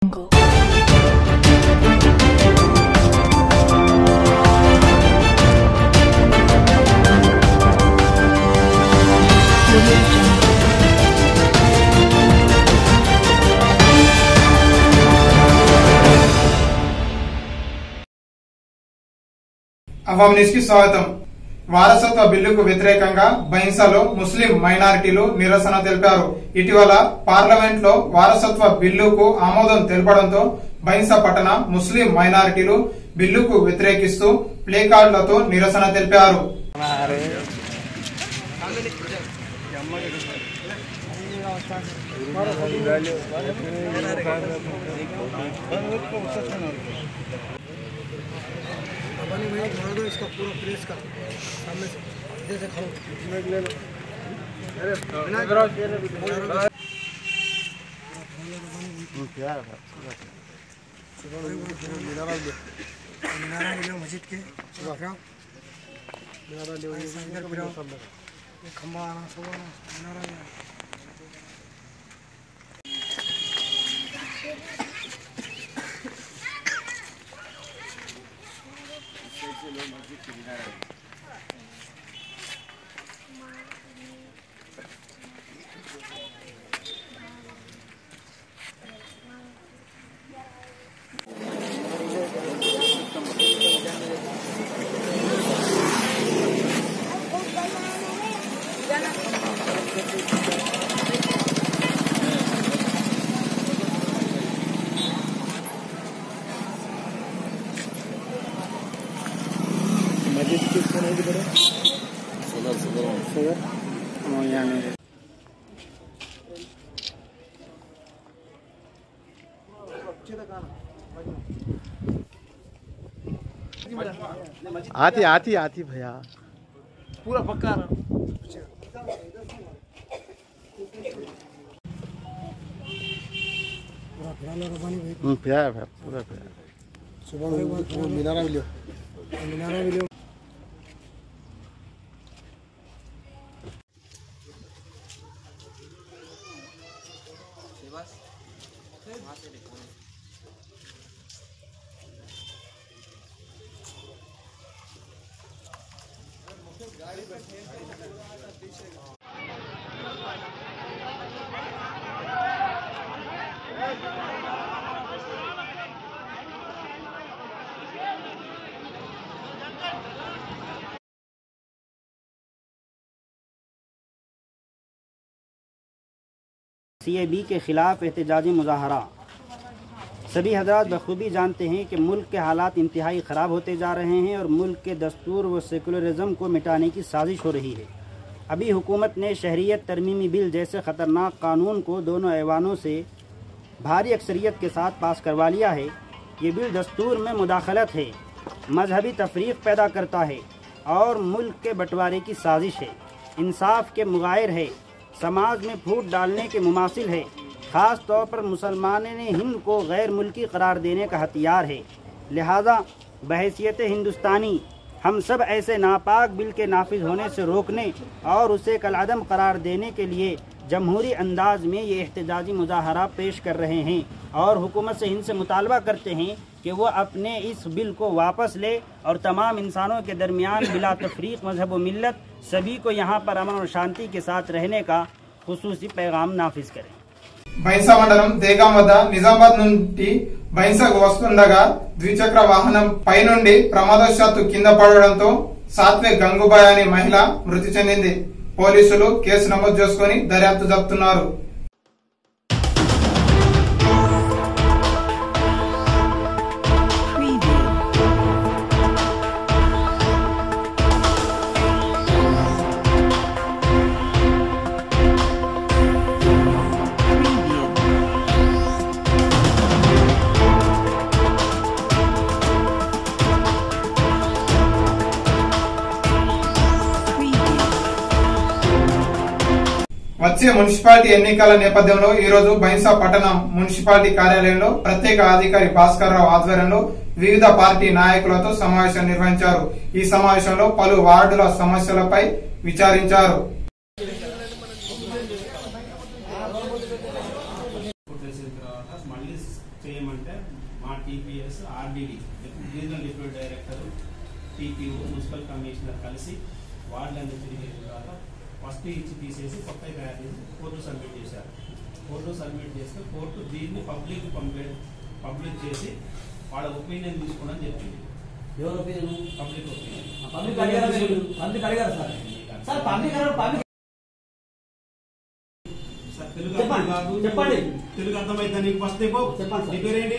jungle. Audio jungle. Awaam news కి స్వాగతం వారసత్వ బిల్లుకు వ్యతిరేకంగా బైన్సాలో ముస్లిం మైనారిటీలు నిరసన తెలిపారు ఇటీవల పార్లమెంట్ లో వారసత్వ బిల్లుకు ఆమోదం తెలపడంతో బైన్సా పట్టణ ముస్లిం మైనారిటీలు బిల్లుకు వ్యతిరేకిస్తూ ప్లేకార్డులతో నిరసన తెలిపారు बनी भाई मार दो इसका पूरा प्रेस का सामने से इधर से खड़ो मीनारा मिलो मस्जिद के मीनारा ले इधर फिरो ये खंबा आना सब आना मीनारा ले आती आती आती भैया पूरा पक्का ना पूरा फिरा लो रबानी भाई हम्म, भैया भैया पूरा भैया सुबह में वो मीनारा भी लियो मीनारा भी लियो सी ए बी के ख़िलाफ़ एहतजाजी मुजाहरा सभी हजरात बखूबी जानते हैं कि मुल्क के हालात इंतहाई ख़राब होते जा रहे हैं और मुल्क के दस्तूर व सेकुलरिज्म को मिटाने की साजिश हो रही है अभी हुकूमत ने शहरीत तरमीमी बिल जैसे ख़तरनाक कानून को दोनों ऐवानों से भारी अक्सरियत के साथ पास करवा लिया है ये बिल दस्तूर में मुदाखलत है मजहबी तफरीक पैदा करता है और मुल्क के बंटवारे की साजिश है इंसाफ के मुगायर है समाज में फूट डालने के मुमासिल है ख़ास तौर पर मुसलमान ने हिंद को गैर मुल्की करार देने का हथियार है लिहाजा बहसीत हिंदुस्तानी हम सब ऐसे नापाक बिल के नाफिज होने से रोकने और उसे कलअदम करार देने के लिए जमहूरी अंदाज में ये एहतजाजी मुजाहरा पेश कर रहे हैं और हुकूमत से हिंद से मुतालबा करते हैं कि वो अपने इस बिल को वापस ले और तमाम इंसानों के दरमियान बिला तफरीक मजहब व मिलत सभी को यहाँ पर अमन और शांति के साथ रहने का खसूसी पैगाम नाफिज करें బైన్సా మండలం దేగాం వద్ద నిజామాబాద్ నుండి బైన్సాకు వస్తుండగా ద్విచక్ర వాహనం పైనుండి ప్రమాదవశాత్తు కింద పడడంతో సాత్వే గంగుబాయ్ అనే మహిళ మృతి చెందింది పోలీసులు కేసు నమోదు చేసుకుని దర్యాప్తు జరుపుతున్నారు Preview. Preview. Preview. వచ్చే మున్సిపాలిటీ ఎన్నికల నేపథ్యంలో ఈ రోజు బైన్సా పట్టణం మున్సిపాలిటీ కార్యాలయంలో ప్రత్యేక అధికారి భాస్కర్ రావు ఆధ్వర్యంలో వివిధ పార్టీ నాయకులతో సమావేశం నిర్వహించారు ఈ సమావేశంలో పలు వార్డుల సమస్యలపై విచారించారు చేసిన తర్వాత మళ్ళీ చేయమంటే మా TPS RDD regional deputy director TPO municipal commissioner కలిసి వార్డులన్నీ తిరిగిన తర్వాత ఫస్ట్ ఇచ్చి తీసేసి కొత్తవి తయారు చేసి కోర్టు సబ్మిట్ చేశారు కోర్టు సబ్మిట్ చేస్తే కోర్టు దీన్ని పబ్లిక్ పంపే పబ్లిక్ చేసి వాళ్ళ ఒపీనియన్ తీసుకోవడం చెప్పింది ఎవరు ఒపీనియన్ పబ్లిక్ ఒపీనియన్ పబ్లిక్ అడిగారా మీరు? పబ్లిక్ అడిగారా సార్ సార్ పబ్లిక్ అడగరు, పబ్లిక్ సార్, తెలుగు చెప్పండి. అర్థం కాదు. చెప్పండి. తెలుగు అర్థమైందా నీకు ఫస్ట్ చెప్పు చెప్పండి సార్. నీ పేరేంటి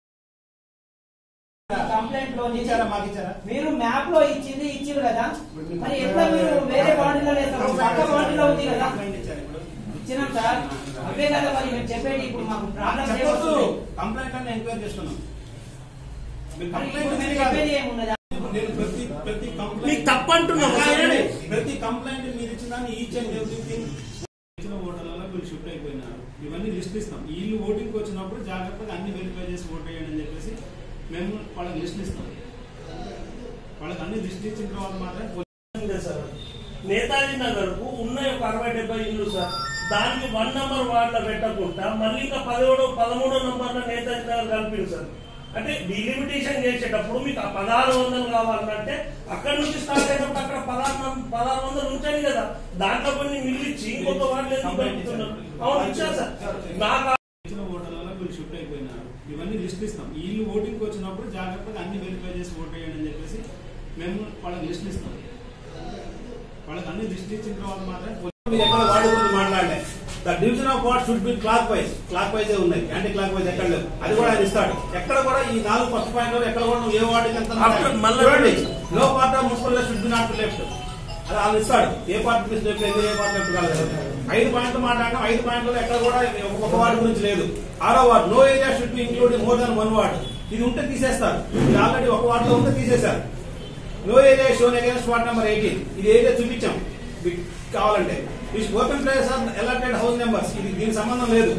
కంప్లైంట్ లో నుంచి ఇచ్చారా మాకు ఇచ్చారా మీరు మ్యాప్ లో ఇచ్చింది ఇచ్చింది కదా మరి ఎట్లా మీరు వేరే బాడీలో వేస్తారు పక్క బాడీలో ఉంది కదా కంప్లైంట్ ఇచ్చారు ఇప్పుడు ఇచ్చినాం సార్ అవే కదా మరి మేము చెప్పేది ఇప్పుడు మాకు ప్రాబ్లం చెప్పొద్దు కంప్లైంట్ అని ఎంక్వైరీ చేస్తున్నాం మీరు కంప్లైంట్ మేము అనేది కాదు. చెప్పేది ఏమున్నదా నేను ప్రతి ప్రతి కంప్లైంట్ మీకు తప్పు అంటున్నాం. వినండి. ప్రతి కంప్లైంట్ మీరు ఇచ్చిన దాన్ని ఈచ్ అండ్ ఎవ్రీథింగ్ ఇచ్చిన ఓటర్లలో వీళ్ళు షిఫ్ట్ అయిపోయినారు ఇవన్నీ లిస్ట్ ఇస్తాం వీళ్ళు ఓటింగ్కి వచ్చినప్పుడు జాగ్రత్తగా అన్ని వెరిఫై చేసి ఓట్ వేయండి అని చెప్పేసి మేము వాళ్ళకి లిస్ట్ ఇస్తాం వాళ్ళకి అన్ని లిస్ట్ ఇచ్చిన తర్వాత మాత్రమే ఉంది సార్ నేతాజీ నగర్ కు ఉన్న ఒక అరవై డెబ్బై ఇల్లు సార్ దానికి వన్ నంబర్ వార్డులో పెట్టకుండా మళ్ళీ ఇంకా పదిహేడు పదమూడో నంబర్ లో నేతాజీ నగర్ కలిపింది సార్ అంటే డిలిమిటేషన్ చేసేటప్పుడు మీకు ఆ పదహారు వందలు కావాలంటే అక్కడ నుంచి స్టార్ట్ అయినప్పుడు అక్కడ పదహారు నం- పదహారు వందలు ఉంచాలి కదా దాంట్లో కొన్ని మిగిలిచ్చి ఇంకొక వార్డులు ఎందుకు కలుపుతున్నారు అవును ఇచ్చారు సార్ నాకు ఇచ్చిన ఓటర్లలో వీళ్ళు షిఫ్ట్ అయిపోయినారు ఇవన్నీ లిస్ట్ ఇస్తాం వీళ్ళు ఓటింగ్కి వచ్చినప్పుడు జాగ్రత్తగా అన్ని వెరిఫై చేసి ఓట్ వేయండి అని చెప్పేసి మేము వాళ్ళకి లిస్ట్ ఇస్తాం వాళ్ళకి అన్ని లిస్ట్ ఇచ్చిన తర్వాత మాత్రమే మీరు ఎక్కడ వార్డు గురించి మాట్లాడలే the division of ward should be clockwise clockwise ఉన్నాయి యాంటీ క్లాక్ వైజ్ ఎక్కడ లేవు అది కూడా ఆయన ఇస్తాడు ఎక్కడ కూడా ఈ నాలుగు ఫస్ట్ పాయింట్ ఎక్కడ కూడా నువ్వు ఏ వార్డుకి ఎంత After మళ్ళా- చూడండి లో part of municipal should be not left అది ఆయన ఇస్తాడు ఏ పార్టీ లెఫ్ట్ అయితే ఏ పార్టీ లెఫ్ట్ కాదు ఐదు పాయింట్లు మాట్లాడడం ఐదు పాయింట్లు ఎక్కడ కూడా ఒక వార్డు గురించి లేదు ఆరో ward no area should be including more than one ward ఇది ఉంటే తీసేస్తారు ఇది ఆల్రెడీ ఒక వార్డులో ఉంటే తీసేశారు no area shown against ward number eighteen ఇది ఏరియా చూపించాం మీకు కావాలంటే open place or elected house numbers ఇది దీనికి సంబంధం లేదు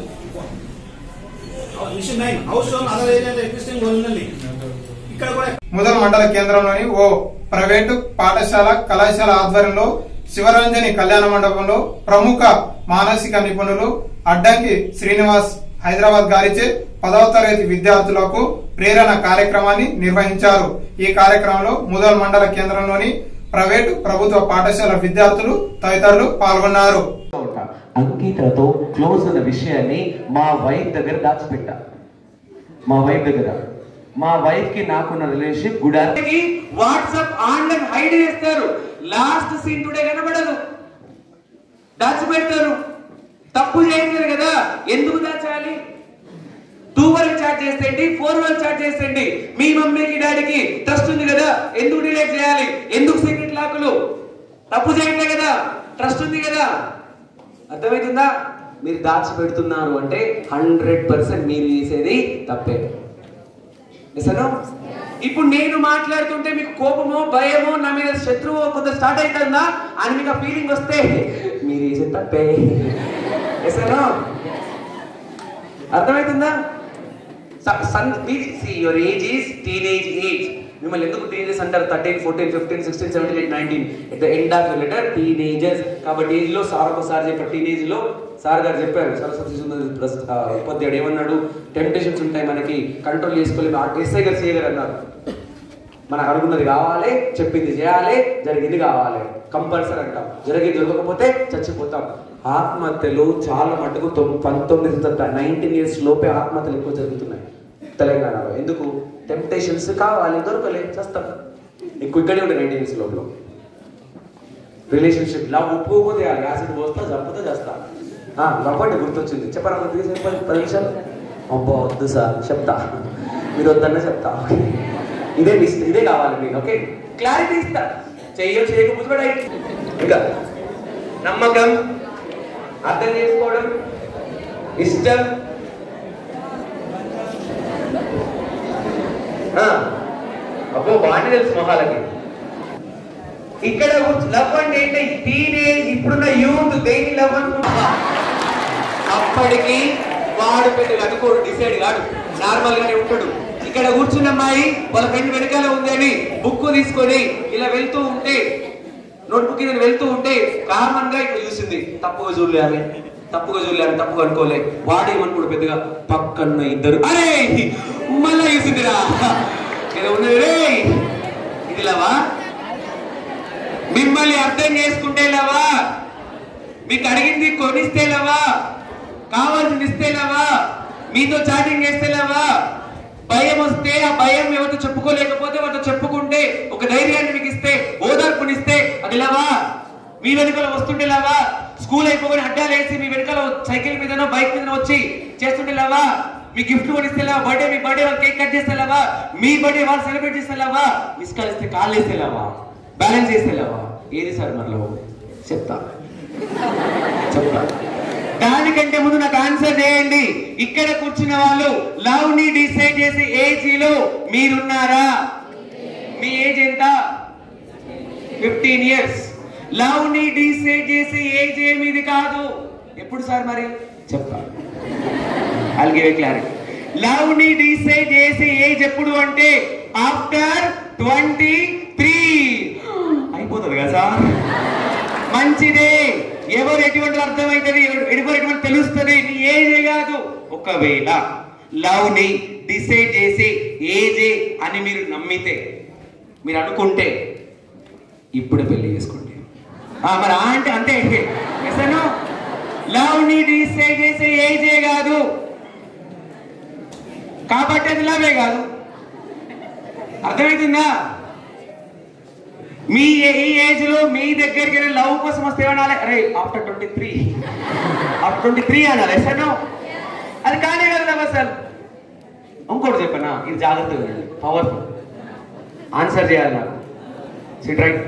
issue nine house shown other area existing originally ఇక్కడ కూడా ముదల్ మండల కేంద్రంలోని ఓ ప్రైవేటు పాఠశాల కళాశాల ఆధ్వర్యంలో శివరంజని కళ్యాణ మండపంలో ప్రముఖ మానసిక నిపుణులు అడ్డంకి శ్రీనివాస్ హైదరాబాద్ గారిచే పదవ తరగతి విద్యార్థులకు ప్రేరణ కార్యక్రమాన్ని నిర్వహించారు ఈ కార్యక్రమంలో ముదల్ మండల కేంద్రంలోని ప్రైవేటు ప్రభుత్వ పాఠశాల విద్యార్థులు తదితరులు పాల్గొన్నారు ఉంటా అంకితతో క్లోజ్ ఉన్న విషయాన్ని మా వైఫ్ దగ్గర దాచిపెట్టా మా వైఫ్ దగ్గర మా వైఫ్ కి నాకున్న రిలేషన్షిప్ గుడాకి వాట్సాప్ ఆన్లైన్ హైడ్ చేస్తారు లాస్ట్ సీన్ టుడే కనబడదు దాచిపెడతారు తప్పు చేయట్లేదు కదా ఎందుకు దాచాలి టూ వరకు చాట్ చేసేయండి ఫోర్ వరకు చాట్ చేసేయండి మీ మమ్మీకి డాడీకి ట్రస్ట్ ఉంది కదా ఎందుకు డిలీట్ చేయాలి ఎందుకు సీక్రెట్ లాకులు తప్పు చేయట్లే కదా ట్రస్ట్ ఉంది కదా అర్థమవుతుందా మీరు దాచిపెడుతున్నారు అంటే హండ్రెడ్ పర్సెంట్ మీరు చేసేది తప్పే నిజను ఇప్పుడు నేను మాట్లాడుతుంటే మీకు కోపమో భయమో నా మీద శత్రువు కొంత స్టార్ట్ అవుతుందా అని మీకు ఆ ఫీలింగ్ వస్తే మీరు చేసే తప్పే నిజను అర్థమవుతుందా your age is teenage age మిమ్మల్ని ఎందుకు టీనేజెస్ అంటారు thirteen fourteen fifteen sixteen seventeen eight nineteen at the end of your letter teenagers కాబట్టి ఏజ్ లో సార్ ఒకసారి చెప్పారు టీనేజ్ లో సార్ గారు చెప్పారు సరస్వతి సుందర ప్రస్- ఆ, ఉపాధ్యాయుడు ఏమన్నాడు టెంప్టేషన్స్ ఉంటాయి మనకి కంట్రోల్ చేసుకోలేము ఆ ఎస్ఐ గారు చేయగారు అన్నారు మనకు అనుకున్నది కావాలి చెప్పింది చేయాలి జరిగింది కావాలి కంపల్సరీ అంటాం జరిగింది జరగకపోతే చచ్చిపోతాం ఆత్మహత్యలు చాలా మటుకు తొమ్- పంతొమ్మిది నైన్టీన్ ఇయర్స్ లోపే ఆత్మహత్యలు ఎక్కువ జరుగుతున్నాయి తెలంగాణలో ఎందుకు టెంప్టేషన్స్ కావాలి దొరకలే చేస్తాం ఎక్కువ ఇక్కడే ఉండే నైన్టీన్ ఇయర్స్ లోపల రిలేషన్షిప్ లవ్ ఒప్పుకోకపోతే ఆ యాసిడ్ పోస్తా చంపుతా చేస్తా ఆ, లవ్ అంటే గుర్తొచ్చింది చెప్పరా కొద్దిగా చెప్పండి పది నిమిషాలు అబ్బా వద్దు సార్ చెప్తా మీరు వద్దన్నా చెప్తా ఓకే ఇదే మిస్- ఇదే కావాలి మీకు ఓకే క్లారిటీ ఇస్తా చెయ్య చేయకపోతే కూడా అయి- ఇంకా నమ్మకం అర్థం చేసుకోవడం ఇష్టం ఆ, అబ్బో బాగానే తెలుసు మొహాలకి ఇక్కడ లవ్ అంటే ఏంటి టీనేజ్ ఇప్పుడున్న యూత్ దేని లవ్ అనుకుంటా అప్పటికి వాడు పెద్దగా అనుకోడు డిసైడ్ కాడు నార్మల్ గానే ఉంటాడు ఇక్కడ కూర్చున్న అమ్మాయి వాళ్ళ ఫ్రెండ్ వెనకాల ఉంది అని బుక్ తీసుకొని ఇలా వెళ్తూ ఉంటే నోట్బుక్ ఇది వెళ్తూ ఉంటే కామన్ గా ఇక్కడ చూసింది తప్పుగా చూడలే ఆమె తప్పుగా చూడలేరు తప్పుగా అనుకోలే వాడేమనుకోడు పెద్దగా పక్కన్న ఇద్దరు అరే మళ్ళా చూసిందిరా ఇలా ఉన్నది రే ఇది లేవా మిమ్మల్ని అర్థం చేసుకుంటే లేవా మీకు అడిగింది కొనిస్తే లేవా కావాల్సింది ఇస్తే లేవా మీతో చాటింగ్ చేస్తే లేవా భయం వస్తే ఆ భయం ఎవరితో చెప్పుకోలేకపోతే వాటితో చెప్పుకుంటే ఒక ధైర్యాన్ని మీకు ఇస్తే ఓదార్పునిస్తే అది లేవా మీ వెనుకల వస్తుంటే లేవా స్కూల్ అయిపోయి అడ్డాలు వేసి మీ వెనుకల సైకిల్ మీదనో బైక్ మీదనో వచ్చి చేస్తుంటే లేవా మీ గిఫ్ట్ కొనిస్తే లేవా బర్త్డే మీ బర్త్డే వాళ్ళు కేక్ కట్ చేస్తే లేవా మీ బర్త్డే వాళ్ళు సెలబ్రేట్ చేస్తే లేవా మిస్ కాల్ ఇస్తే కాల్ వేస్తే లేవా బ్యాలెన్స్ చేస్తే లేవా ఏది సార్ మరలో చెప్తా చెప్తా దానికంటే ముందు నాకు ఆన్సర్ చేయండి ఇక్కడ కూర్చున్న వాళ్ళు లవ్ ని డిసైడ్ చేసే ఏజ్ లో మీరున్నారా మీ ఏజ్ ఎంత ఫిఫ్టీన్ ఇయర్స్ లవ్ ని డిసైడ్ చేసే ఏజ్ ఏమిది కాదు ఎప్పుడు సార్ మరి చెప్తా ఐల్ గివ్ క్లారిటీ లవ్ ని డిసైడ్ చేసే ఏజ్ ఎప్పుడు అంటే ఆఫ్టర్ ట్వంటీ త్రీ అయిపోతుంది కదా సార్ మంచిదే ఎవరు ఎటువంటి అర్థమవుతుంది ఎవరు ఎటువంటి తెలుస్తుంది నీ ఏజే కాదు ఒకవేళ లవ్ ని డిసైడ్ చేసి ఏజే అని మీరు నమ్మితే మీరు అనుకుంటే ఇప్పుడే పెళ్లి చేసుకోండి ఆ, మరి ఆ అంటే అంతే ఎసను లవ్ ని డిసైడ్ చేసే ఏజే కాదు కాబట్టి అది లవే కాదు అర్థమవుతుందా మీ ఏ- ఈ ఏజ్ లో మీ దగ్గరికి వెళ్ళి లవ్ కోసం వస్తే ఏమనాలి అరే after twenty three after twenty three అనాలి ఎసను అది కానే కదా లవ్ అసలు ఇంకోటి చెప్పనా ఇది జాగ్రత్తగా వినండి పవర్ఫుల్ ఆన్సర్ చేయాలి నాకు సిట్ రైట్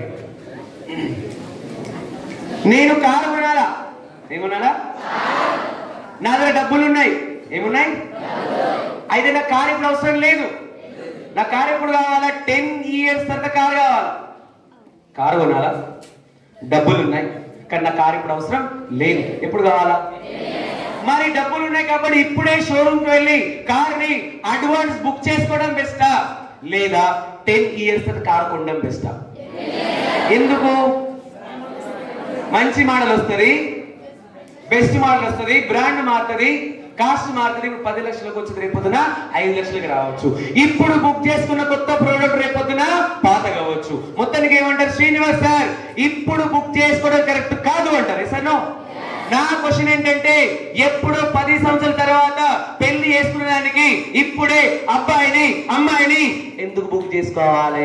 నేను కారు కొనాలా ఏమన్నాలా నా దగ్గర డబ్బులు ఉన్నాయి ఏమున్నాయి అయితే నా కారు ఇప్పుడు అవసరం లేదు నా కారు ఎప్పుడు కావాలా టెన్ ఇయర్స్ తర్వాత కారు కావాలా కారు కొనాలా డబ్బులు ఉన్నాయి కానీ నా కారు ఇప్పుడు అవసరం లేదు ఎప్పుడు కావాలా మరి డబ్బులు ఉన్నాయి కాబట్టి ఇప్పుడే షోరూమ్ కి వెళ్ళి కార్ ని అడ్వాన్స్ బుక్ చేసుకోవడం బెస్టా లేదా టెన్ ఇయర్స్ తర్వాత కార్ కొనడం బెస్టా ఎందుకు మంచి మోడల్ వస్తుంది బెస్ట్ మోడల్ వస్తుంది బ్రాండ్ మారుతుంది కాస్ట్ మారుతుంది ఇప్పుడు పది లక్షలకు వచ్చింది రేపు పొద్దున ఐదు లక్షలకు రావచ్చు ఇప్పుడు బుక్ చేసుకున్న కొత్త ప్రోడక్ట్ రేపు పొద్దున పాత కావచ్చు మొత్తానికి ఏమంటారు శ్రీనివాస్ సార్ ఇప్పుడు బుక్ చేసుకోవడం కరెక్ట్ కాదు అంటారు సార్ నో నా క్వశ్చన్ ఏంటంటే ఎప్పుడు పది సంవత్సరాల తర్వాత పెళ్లి చేసుకునే దానికి ఇప్పుడే అబ్బాయిని అమ్మాయిని ఎందుకు బుక్ చేసుకోవాలి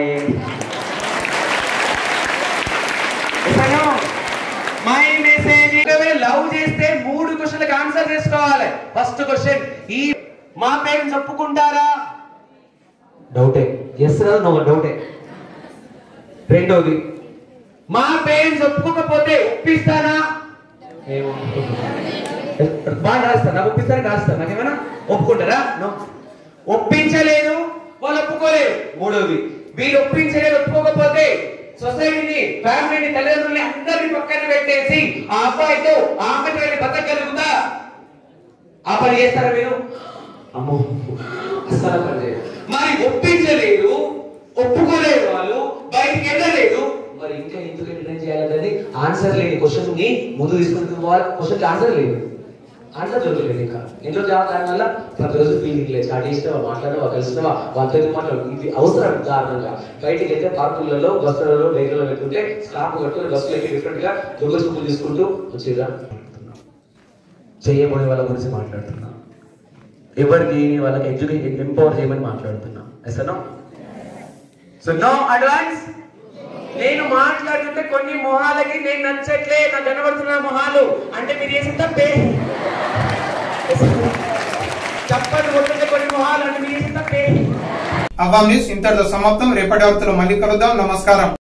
మై మెసేజ్ లవ్ చేస్తే మూడు క్వశ్చన్లకు ఆన్సర్ చేసుకోవాలి ఫస్ట్ క్వశ్చన్ ఈ మా పేరెంట్స్ ఒప్పుకుంటారా డౌటే ఎస్ నో డౌటే రెండోది మా పేరెంట్స్ ఒప్పుకోకపోతే ఒప్పిస్తానా ఏమో బాగా రాస్తాను నాకు ఒప్పిస్తారా రాస్తాను నాకేమైనా ఒప్పుకుంటారా నో ఒప్పించలేదు వాళ్ళు ఒప్పుకోలేదు మూడోది వీళ్ళు ఒప్పించలేదు ఒప్పుకోకపోతే సొసైటీని ఫ్యామిలీని తల్లిదండ్రుల్ని అందరిని పక్కన పెట్టేసి ఆ అబ్బాయితో ఆ అమ్మాయితో వెళ్ళి బతకగలుగుతా ఆ పని చేస్తారా మీరు అమ్మో అస్సలు ఆ పని చేయరు. మరి ఒప్పించలేదు ఒప్పుకోలేదు వాళ్ళు బయటికి వెళ్ళలేదు మరి ఇంకా ఎందుకు ఎంటర్టైన్ చేయాలన్నది ఆన్సర్ లేని క్వశ్చన్ ని ముందు తీసుకుని క్వశ్చన్ ఆన్సర్ లేదు ఆన్సర్ దొరకలేదు ఇంకా ఎన్నో జవాబు దాని వల్ల ప్రతిరోజు ఫీలింగ్ లేదు స్టార్ట్ చేసినావా మాట్లాడవా కలిసినావా వాళ్ళతో ఎందుకు మాట్లాడు ఇది అవసరం కారణంగా బయటికి వెళ్తే పార్కులలో బస్సులలో బైకులలో పెట్టుకుంటే స్టాప్ కట్టుకుని బస్సులకి డిఫరెంట్ గా దొంగ చూపులు తీసుకుంటూ వచ్చిరా చేయబోయే వాళ్ళ గురించి మాట్లాడుతున్నా ఎవరికి వాళ్ళకి ఎడ్యుకేషన్ ఎంపవర్ చేయమని మాట్లాడుతున్నా ఎసనో సో నో అడ్వాన్స్ నేను మాట్లాడుతుంటే కొన్ని మొహాలకి నేను నచ్చట్లే నాకు కనబడుతున్న మొహాలు అంటే మీరు చేసిన తప్పే చెప్పండి కొట్టుంటే కొన్ని మొహాలు అంటే మీరు చేసిన తప్పే అవాం న్యూస్ ఇంతటితో సమాప్తం రేపటి వార్తలు మళ్ళీ కలుద్దాం నమస్కారం